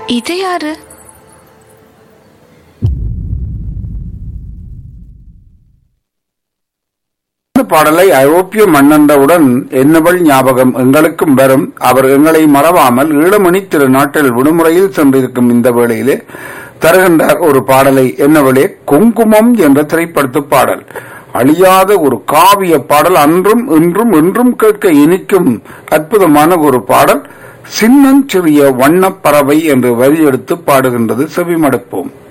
இது யாரு இந்த பாடலை ஐரோப்பிய மன்னந்தவுடன் என்னவள் ஞாபகம் எங்களுக்கும் வரும் அவர் எங்களை மறவாமல் ஈழமணி திருநாட்டில் விடுமுறையில் சென்றிருக்கும் இந்த வேளையிலே தருகின்றார் ஒரு பாடலை என்னவளே குங்குமம் என்ற திரைப்படத்து பாடல் அழியாத ஒரு காவிய பாடல் அன்றும் இன்றும் என்றும் கேட்க இனிக்கும் அற்புதமான ஒரு பாடல் சின்னஞ்சிறிய வண்ணப் பறவை என்று வரி எடுத்து பாடுகின்றது செவிமடுப்போம்